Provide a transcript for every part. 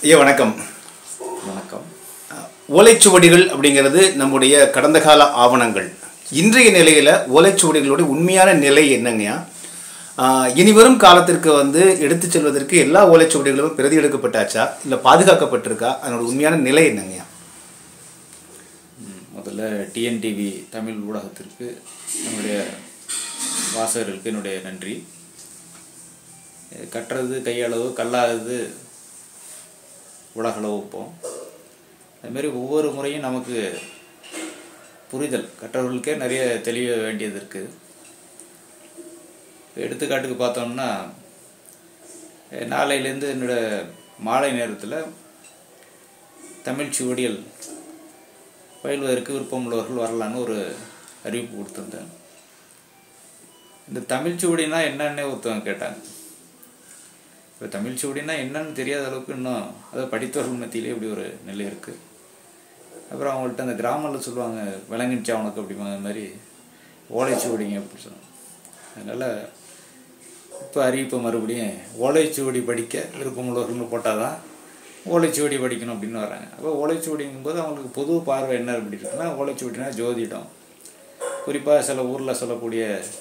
ஐயா வணக்கம் வணக்கம் ஓலைச்சுவடிகள் அப்படிங்கிறது நம்முடைய கடந்த கால ஆவணங்கள் இன்றைய நிலையில் ஓலைச்சுவடிகளுடைய உண்மையான நிலை என்னங்கய்யா ஆஹ் இனி வரும் காலத்திற்கு வந்து எடுத்து செல்வதற்கு எல்லா ஓலைச்சுவடிகளும் பிரதி எடுக்கப்பட்டாச்சா இல்லை பாதுகாக்கப்பட்டிருக்கா அதனோட உண்மையான நிலை என்னங்கய்யா ம், முதல்ல டிஎன்டிவி தமிழ் ஊடகத்திற்கு என்னுடைய வாசகர்களுக்கு என்னுடைய நன்றி இது கட்டுறது கையளவு கல்லாதது உலகளவு வைப்போம் அதுமாரி ஒவ்வொரு முறையும் நமக்கு புரிதல் கற்றவர்களுக்கே நிறைய தெளிய வேண்டியது இருக்குது எடுத்துக்காட்டுக்கு பார்த்தோம்னா அஹ், நாளையிலேருந்து என்னோட மாலை நேரத்தில் தமிழ் சுவடியல் பயில்வதற்கு விருப்பம் உள்ளவர்கள் வரலான்னு ஒரு அறிவிப்பு கொடுத்துருந்தேன் இந்த தமிழ் சுவடினா என்னன்னே ஒருத்தவங்க கேட்டாங்க இப்போ தமிழ் சுவடினா என்னன்னு தெரியாத அளவுக்கு இன்னும் அதை படித்தவர்கள் மத்தியிலே இப்படி ஒரு நிலை இருக்குது அப்புறம் அவங்கள்ட்ட அந்த கிராமத்தில் சொல்லுவாங்க விளங்கிடுச்சா உனக்கு அப்படிம்பாங்க அது மாதிரி ஓலைச்சுவடிங்க அப்படின்னு சொன்னாங்க அதனால் இப்போ அறிவிப்பு மறுபடியும் ஓலைச்சுவடி படிக்க விருப்பமுள்ளவர்கள்னு போட்டால் தான் ஓலைச்சுவடி படிக்கணும் அப்படின்னு வராங்க அப்போ ஓலைச்சுவடிங்கும்போது அவங்களுக்கு பொது பார்வை என்ன அப்படி இருக்குன்னா ஓலைச்சுவடினா ஜோதிடம் குறிப்பாக சில ஊரில் சொல்லக்கூடிய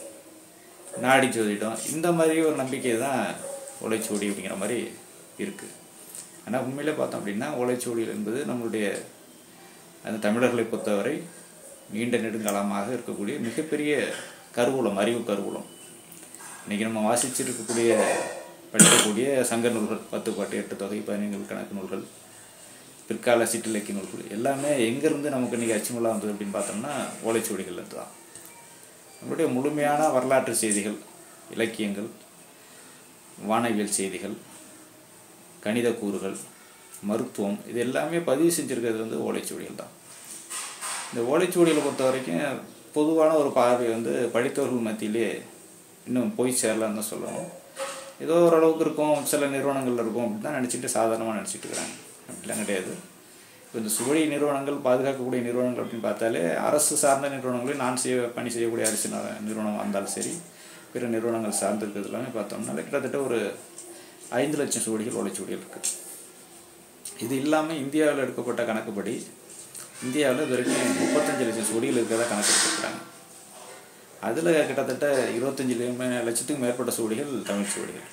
நாடி ஜோதிடம் இந்த மாதிரி ஒரு நம்பிக்கை தான் ஓலைச்சுவடி அப்படிங்கிற மாதிரி இருக்குது ஆனால் உண்மையிலே பார்த்தோம் அப்படின்னா ஓலைச்சுவடிகள் என்பது நம்மளுடைய அந்த தமிழர்களை பொறுத்தவரை நீண்ட நெடுங்காலமாக இருக்கக்கூடிய மிகப்பெரிய கருவூலம் அறிவு கருவூலம் இன்றைக்கி நம்ம வாசிச்சிருக்கக்கூடிய படிக்கக்கூடிய சங்க நூல்கள் பத்து பாட்டு எட்டு தொகை பதினைந்து கணக்கு நூல்கள் பிற்கால சிற்றிலக்கிய நூல்கள் எல்லாமே எங்கேருந்து நமக்கு இன்றைக்கி அச்சுமலாக வந்தது அப்படின்னு பார்த்தோம்னா ஓலைச்சுவடிகள்லேருந்து தான் நம்மளுடைய முழுமையான வரலாற்று செய்திகள் இலக்கியங்கள் வானவியல் செய்திகள் கணித கூறுகள் மருத்துவம் இது எல்லாமே பதிவு செஞ்சுருக்கிறது வந்து ஓலைச்சுவடிகள் தான் இந்த ஓலைச்சுவடிகளை பொறுத்த வரைக்கும் பொதுவான ஒரு பார்வை வந்து படித்தவர்கள் மத்தியிலே இன்னும் போய் சேரலான்னு தான் சொல்லணும் ஏதோ ஓரளவுக்கு இருக்கும் சில நிறுவனங்கள் இருக்கும் அப்படின்னு தான் நினச்சிட்டு சாதாரணமாக நினச்சிட்டு இருக்கிறாங்க அப்படிலாம் கிடையாது இப்போ இந்த சுவடி நிறுவனங்கள் பாதுகாக்கக்கூடிய நிறுவனங்கள் அப்படின்னு பார்த்தாலே அரசு சார்ந்த நிறுவனங்களையும் நான் செய்ய பணி செய்யக்கூடிய அரசு ந- நிறுவனம் வந்தாலும் சரி பிற நிறுவனங்கள் சார்ந்து இருக்கிறது எல்லாமே பார்த்தோம்னா கிட்டத்தட்ட ஒரு ஐந்து லட்சம் சுவடிகள் ஓலைச்சுவடிகள் இருக்குது இது இல்லாமல் இந்தியாவில் எடுக்கப்பட்ட கணக்குப்படி இந்தியாவில் இது வரைக்கும் முப்பத்தஞ்சு லட்சம் சுவடிகள் இருக்கிறதா கணக்கு எடுத்துக்கிறாங்க அதில் கிட்டத்தட்ட இருபத்தஞ்சு லே- லட்சத்துக்கும் மேற்பட்ட சுவடிகள் தமிழ் சுவடிகள்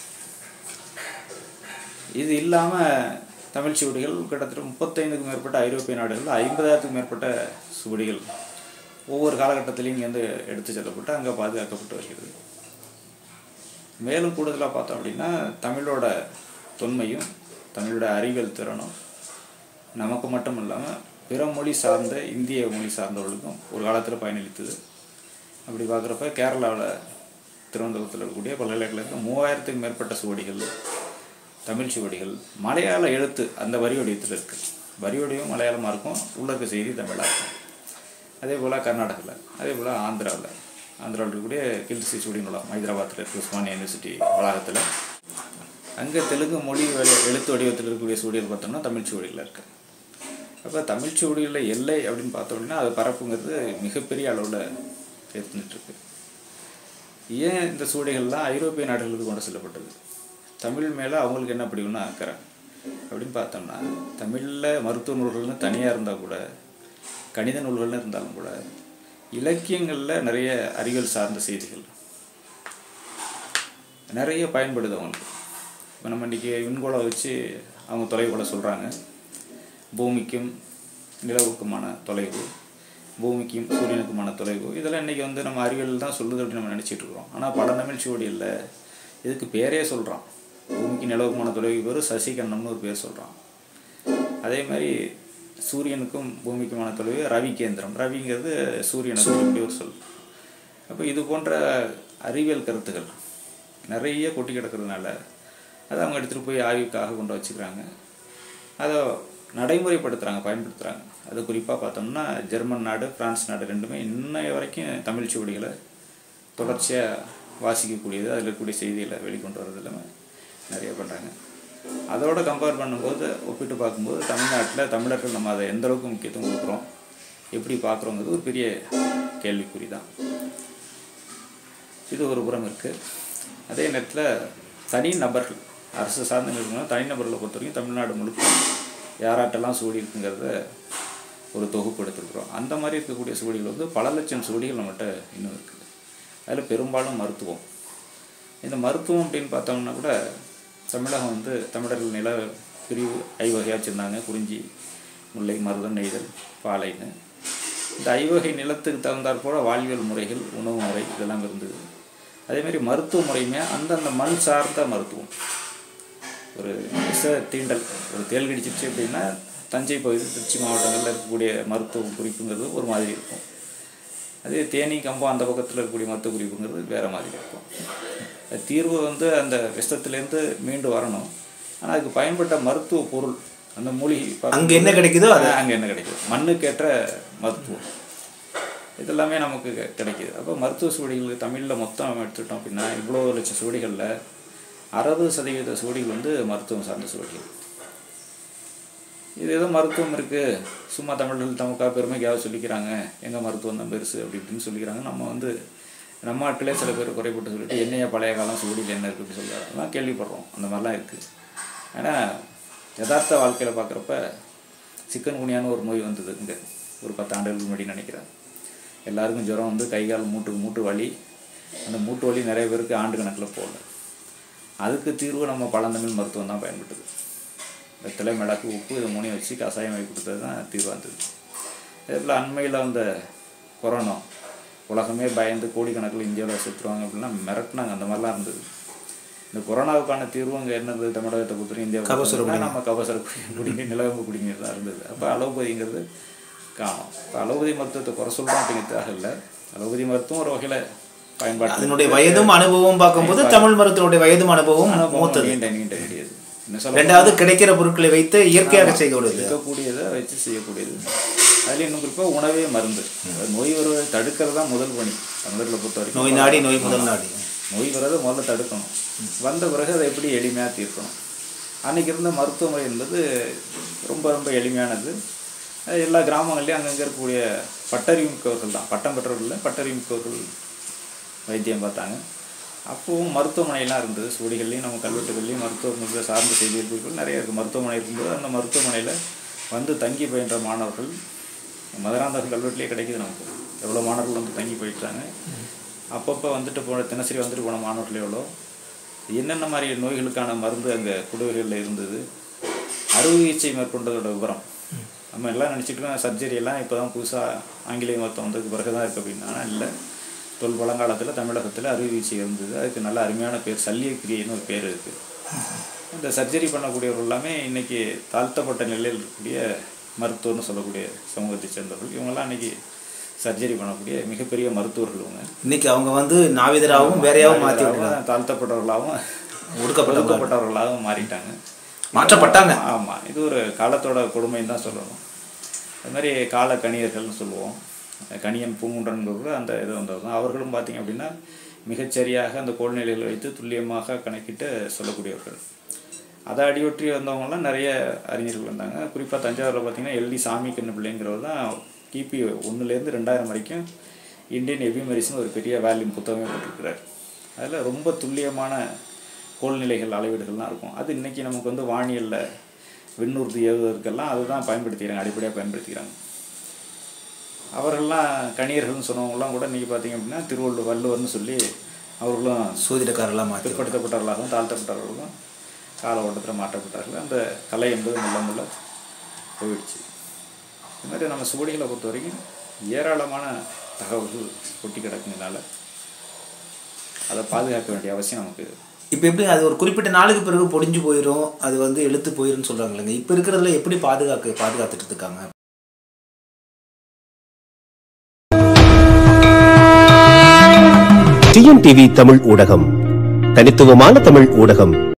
இது இல்லாமல் தமிழ் சுவடிகள் கிட்டத்தட்ட முப்பத்தைந்துக்கும் மேற்பட்ட ஐரோப்பிய நாடுகளில் ஐம்பதாயிரத்துக்கும் மேற்பட்ட சுவடிகள் ஒவ்வொரு காலகட்டத்திலையும் இங்கேருந்து எடுத்து செல்லப்பட்டு அங்கே பாதுகாக்கப்பட்டு வருகிறது மேலும் கூடுதலாக பார்த்தோம் அப்படின்னா தமிழோட தொன்மையும் தமிழோட அறிவியல் திறனும் நமக்கு மட்டும் இல்லாமல் பிற மொழி சார்ந்த இந்திய மொழி சார்ந்தவர்களுக்கும் ஒரு காலத்தில் பயனளித்தது அப்படி பார்க்குறப்ப கேரளாவில் திருவனந்தபுரத்தில் இருக்கக்கூடிய பல்கலைக்கழகத்தில் மூவாயிரத்துக்கு மேற்பட்ட சுவடிகள் தமிழ் சுவடிகள் மலையாள எழுத்து அந்த வரி வடிவத்தில் இருக்குது வரி வடிவம் மலையாளமாக இருக்கும் உள்ள இருக்க செய்தி தமிழாக இருக்கும் அதே போல் கர்நாடகாவில் அதே போல் ஆந்திராவில் ஆந்திராவில் இருக்கக்கூடிய கில்சி சுவடி நூலம் ஹைதராபாத்தில் இருக்க உஸ்மானியா யூனிவர்சிட்டி வளாகத்தில் அங்கே தெலுங்கு மொழி வழி- எழுத்து வடிவத்தில் இருக்கக்கூடிய சுவடிகள் பார்த்தோம்னா தமிழ் சுவடிகளில் இருக்குது அப்போ தமிழ் சுவடிகளில் எல்லை அப்படின்னு பார்த்தோம் அப்படின்னா அது பரப்புங்கிறது மிகப்பெரிய அளவில் இருந்துகிட்ருக்கு ஏன் இந்த சுவடிகள்லாம் ஐரோப்பிய நாடுகளுக்கு கொண்டு செல்லப்பட்டது தமிழ் மேலே அவங்களுக்கு என்ன பிடிக்கும்னு அக்கறை அப்படின்னு பார்த்தோம்னா தமிழில் மருத்துவ நூல்கள்னு தனியாக இருந்தால் கூட கணித நூல்கள்னு இருந்தாலும் கூட இலக்கியங்களில் நிறைய அறிவியல் சார்ந்த செய்திகள் நிறைய பயன்படுது அவங்களுக்கு இப்போ நம்ம இன்றைக்கி விண்கோளம் வச்சு அவங்க தொலைவுகளை சொல்கிறாங்க பூமிக்கும் நிலவுக்குமான தொலைவு பூமிக்கும் சூரியனுக்குமான தொலைவு இதெல்லாம் இன்றைக்கி வந்து நம்ம அறிவியல் தான் சொல்லுது அப்படின்னு நம்ம நினச்சிட்டு இருக்கிறோம் ஆனால் பல தமிழ் சுவடியில் இதுக்கு பேரே சொல்கிறான் பூமிக்கு நிலவுக்குமான தொலைவு பேர் சசிகண்ணம்னு ஒரு பேர் சொல்கிறான் அதே மாதிரி சூரியனுக்கும் பூமிக்குமான தொலைவு ரவி கேந்திரம் ரவிங்கிறது சூரியனுக்கு இப்படி ஒரு சொல் அப்போ இது போன்ற அறிவியல் கருத்துக்கள் நிறைய கொட்டி கிடக்கிறதுனால அதை அவங்க எடுத்துகிட்டு போய் ஆய்வுக்காக கொண்டு வச்சுக்கிறாங்க அதை நடைமுறைப்படுத்துகிறாங்க பயன்படுத்துகிறாங்க அது குறிப்பாக பார்த்தோம்னா ஜெர்மன் நாடு பிரான்ஸ் நாடு ரெண்டுமே இன்னைய வரைக்கும் தமிழ் சுவடிகளை தொடர்ச்சியாக வாசிக்கக்கூடியது அதில் இருக்கக்கூடிய செய்திகளை வெளிக்கொண்டு வர்றது எல்லாமே நிறைய பண்ணுறாங்க அதோட கம்பேர் பண்ணும்போது ஒப்பிட்டு பார்க்கும்போது தமிழ்நாட்டில் தமிழர்கள் நம்ம அதை எந்த அளவுக்கு முக்கியத்துவம் கொடுக்குறோம் எப்படி பார்க்குறோங்கிறது ஒரு பெரிய கேள்விக்குறி தான் இது ஒரு புறம் இருக்குது அதே நேரத்தில் தனி நபர்கள் அரசு சார்ந்த நிறுவனம் தனிநபர்களை பொறுத்த வரைக்கும் தமிழ்நாடு முழுக்க யாராட்டெல்லாம் சுவடி இருக்குங்கிறத ஒரு தொகுப்பு எடுத்துருக்குறோம் அந்த மாதிரி இருக்கக்கூடிய சுவடிகள் வந்து பல லட்சம் சுவடிகள் நம்மகிட்ட இன்னும் இருக்குது அதில் பெரும்பாலும் மருத்துவம் இந்த மருத்துவம் அப்படின்னு பார்த்தோம்னா கூட தமிழகம் வந்து தமிழர்கள் நில பிரிவு ஐவகையாக வச்சுருந்தாங்க குறிஞ்சி முல்லை மருதம் நெய்தல் பாலைன்னு இந்த ஐவகை நிலத்துக்கு தகுந்தாற் போல வாழ்வியல் முறைகள் உணவு முறை இதெல்லாம் இருந்தது அதேமாதிரி மருத்துவ முறையுமே அந்தந்த மண் சார்ந்த மருத்துவம் ஒரு விஷ தீண்டல் ஒரு தேல் கடிச்சிருச்சு அப்படின்னா தஞ்சை பகுதி திருச்சி மாவட்டங்களில் இருக்கக்கூடிய மருத்துவ குறிப்புங்கிறது ஒரு மாதிரி இருக்கும் அதே தேனி கம்பம் அந்த பக்கத்தில் இருக்கக்கூடிய மருத்துவ குறிப்புங்கிறது வேறு மாதிரி இருக்கும் அது தீர்வு வந்து அந்த விஷத்துலேருந்து மீண்டு வரணும் ஆனால் அதுக்கு பயன்பட்ட மருத்துவ பொருள் அந்த மூலிகை பார்க்கும் அங்க என்ன கிடைக்குதோ அது அங்கே என்ன கிடைக்குது மண்ணுக்கேற்ற மருத்துவம் இதெல்லாமே நமக்கு கெ- கிடைக்குது அப்போ மருத்துவ சுவடிகள் தமிழில் மொத்தம் நம்ம எடுத்துக்கிட்டோம் அப்படின்னா இவ்வளோ லட்சம் சுவடிகளில் அறுபது சதவீத சுவடிகள் வந்து மருத்துவம் சார்ந்த சுவடிகள் இது ஏதோ மருத்துவம் இருக்குது சும்மா தமிழர்கள் தமக்கா பெருமைக்காக சொல்லிக்கிறாங்க எங்கள் மருத்துவம் தான் பெருசு அப்படி இப்படின்னு சொல்லிக்கிறாங்க நம்ம வந்து நம்ம ஆட்களே சில பேர் குறைபட்டு சொல்லிட்டு என்னைய பழைய காலம் சுவடியில் என்ன இருக்குன்னு சொல்லி அதெல்லாம் கேள்விப்படுறோம் அந்த மாதிரிலாம் இருக்குது ஆனால் யதார்த்த வாழ்க்கையில் பார்க்குறப்ப சிக்கன் குனியான்னு ஒரு நோய் வந்தது இங்கே ஒரு பத்து ஆண்டுகளுக்கு முன்னாடி நினைக்கிறேன் எல்லாருக்கும் ஜுரம் வந்து கை கால் மூட்டுக்கு மூட்டு வலி அந்த மூட்டு வலி நிறைய பேருக்கு ஆண்டு கணக்கில் போகல அதுக்கு தீர்வு நம்ம பழந்தமிழ் மருத்துவம் தான் பயன்பட்டது வெத்தலை மிளகு உப்பு இதை மூணையும் வச்சு கஷாயம் வாங்கி கொடுத்தது தான் தீர்வாக இருந்தது அதே போல் அண்மையில் வந்த கொரோனா உலகமே பயந்து கோடிக்கணக்கில் இந்தியாவில் செத்துருவாங்க அப்படிலாம் மிரட்டினாங்க அந்த மாதிரிலாம் இருந்தது இந்த கொரோனாவுக்கான தீர்வு அங்கே என்னது தமிழகத்தை பொறுத்தவரைக்கும் இந்தியா பொறுத்தவரைக்கும் நம்ம கபசர குடி குடிங்க நிலவம்பு குடிங்கிறது தான் இருந்தது அப்போ அலோபதிங்கிறது காணும் இப்போ அலோபதி மருத்துவத்தை குறை சொல்கிறோம் அப்படிங்கிறதுக்காக இல்லை அலோபதி மருத்துவம் ஒரு வகையில் பயன்பாடு அதனுடைய வயதும் அனுபவம் பார்க்கும்போது தமிழ் மருத்துவனுடைய வயதும் அனுபவம் மூத்தது நீண்ட நீண்ட நீடியது என்ன சொல்ல ரெண்டாவது கிடைக்கிற பொருட்களை வைத்து இயற்கையாக செய்யக்கூடியது இருக்கக்கூடியதை வச்சு செய்யக்கூடியது அதில் இன்னும் குறிப்பாக உணவே மருந்து அது நோய் வருவதை தடுக்கிறது தான் முதல் பணி தமிழர்களை பொறுத்த வரைக்கும் நோய் நாடி நோய் முதல் நாடி நோய் வர்றதை முதல்ல தடுக்கணும் வந்த பிறகு அதை எப்படி எளிமையாக தீர்க்கணும் அன்னைக்கு இருந்த மருத்துவ முறை என்பது ரொம்ப ரொம்ப எளிமையானது அது எல்லா கிராமங்கள்லேயும் அங்கங்கே இருக்கக்கூடிய பட்டறிவு மிக்கவர்கள் தான் பட்டம் பெற்றவர்கள் பட்டறிவு மிக்கவர்கள் வைத்தியம் பார்த்தாங்க அப்போவும் மருத்துவமனையெல்லாம் இருந்தது சுவடிகள்லையும் நம்ம கல்வெட்டுகள்லையும் மருத்துவமனையில் சார்ந்த செய்திகள் குறிப்புகள் நிறைய இருக்குது மருத்துவமனை இருக்கும்போது அந்த மருத்துவமனையில் வந்து தங்கி பயின்ற மாணவர்கள் மதுராந்தகம் கல்வெட்டுலேயே கிடைக்குது நமக்கு எவ்வளோ மாணவர்கள் வந்து தங்கி போயிட்டாங்க அப்பப்போ வந்துட்டு போன தினசரி வந்துட்டு போன மாணவர்கள் எவ்வளோ என்னென்ன மாதிரி நோய்களுக்கான மருந்து அங்கே குடுவைகளில் இருந்தது அறுவை சிகிச்சை மேற்கொண்டதோட விவரம் நம்ம எல்லாம் நினச்சிட்டு இருக்கோம் சர்ஜரி எல்லாம் இப்போ தான் புதுசாக ஆங்கிலேய மருத்துவம் வந்ததுக்கு பிறகு தான் இருக்குது அப்படின்னா ஆனால் இல்லை தொல் பழங்காலத்தில் தமிழகத்தில் அறுவை சிகிச்சை இருந்தது அதுக்கு நல்ல அருமையான பேர் சல்லியக்கிரியைன்னு ஒரு பேர் இருக்குது இந்த சர்ஜரி பண்ணக்கூடியவர்கள் எல்லாமே இன்னைக்கு தாழ்த்தப்பட்ட நிலையில் இருக்கக்கூடிய மருத்துவர்னு சொல்லக்கூடிய சமூகத்தை சேர்ந்தவர்கள் இவங்கெல்லாம் இன்னைக்கு சர்ஜரி பண்ணக்கூடிய மிகப்பெரிய மருத்துவர்கள் இவங்க இன்னைக்கு அவங்க வந்து நாவிதராகவும் வேறையாகவும் மாற்றி தாழ்த்தப்பட்டவர்களாகவும் தாழ்த்தப்பட்டவர்களாகவும் ஒடுக்கப்பட்ட ஒடுக்கப்பட்டவர்களாகவும் மாறிட்டாங்க மாற்றப்பட்டாங்க ஆமாம் இது ஒரு காலத்தோட கொடுமைன்னு தான் சொல்லணும் அது மாதிரி கால கணியர்கள்னு சொல்லுவோம் கணியன் பூங்குன்றன்கிறவர் அந்த இது வந்தவர் தான் அவர்களும் பார்த்தீங்க அப்படின்னா மிகச்சரியாக அந்த கோல்நிலைகளை வைத்து துல்லியமாக கணக்கிட்டு சொல்லக்கூடியவர்கள் அதை அடியொற்றி வந்தவங்கலாம் நிறைய அறிஞர்கள் வந்தாங்க குறிப்பாக தஞ்சாவூரில் பார்த்தீங்கன்னா எல்டி சாமி கண்ணு பிள்ளைங்கிறவர் தான் கிபி ஒன்றுலேருந்து ரெண்டாயிரம் வரைக்கும் இந்தியன் எபிமெரிஸ்னு ஒரு பெரிய வேல்யூம் புத்தகமே போட்டிருக்கிறார் அதில் ரொம்ப துல்லியமான கோள்நிலைகள் அளவீடுகள்லாம் இருக்கும் அது இன்றைக்கி நமக்கு வந்து வானியலில் விண்ணூர்தி ஏவுவதற்கெல்லாம் அதுதான் பயன்படுத்திக்கிறாங்க அடிப்படையாக பயன்படுத்திக்கிறாங்க அவர்கள்லாம் கணியர்கள்னு சொன்னவங்கலாம் கூட இன்றைக்கி பார்த்தீங்க அப்படின்னா திருவள்ளுவர் வள்ளுவர்னு சொல்லி அவர்களும் சூதிரக்காரெல்லாம் மாற்றி பிற்படுத்தப்பட்டவர்களாகவும் தாழ்த்தப்பட்டவர்களும் கால ஓட்டத்தில் மாற்றப்பட்டார்கள் அந்த கலை என்பது மெல்ல மெல்ல போயிடுச்சு இது மாதிரி நம்ம சுவடிகளை பொறுத்த வரைக்கும் ஏராளமான தகவல்கள் கொட்டி கிடக்குறதுனால அதை பாதுகாக்க வேண்டிய அவசியம் நமக்கு இப்போ எப்படி அது ஒரு குறிப்பிட்ட நாளுக்கு பிறகு பொடிஞ்சு போயிடும் அது வந்து எழுத்து போயிரும்னு சொல்கிறாங்க இல்லைங்க இப்போ இருக்கிறதுல எப்படி பாதுகாக்க பாதுகாத்துட்டு இருக்காங்க டிஎன்டிவி தமிழ் ஊடகம் தனித்துவமான தமிழ் ஊடகம்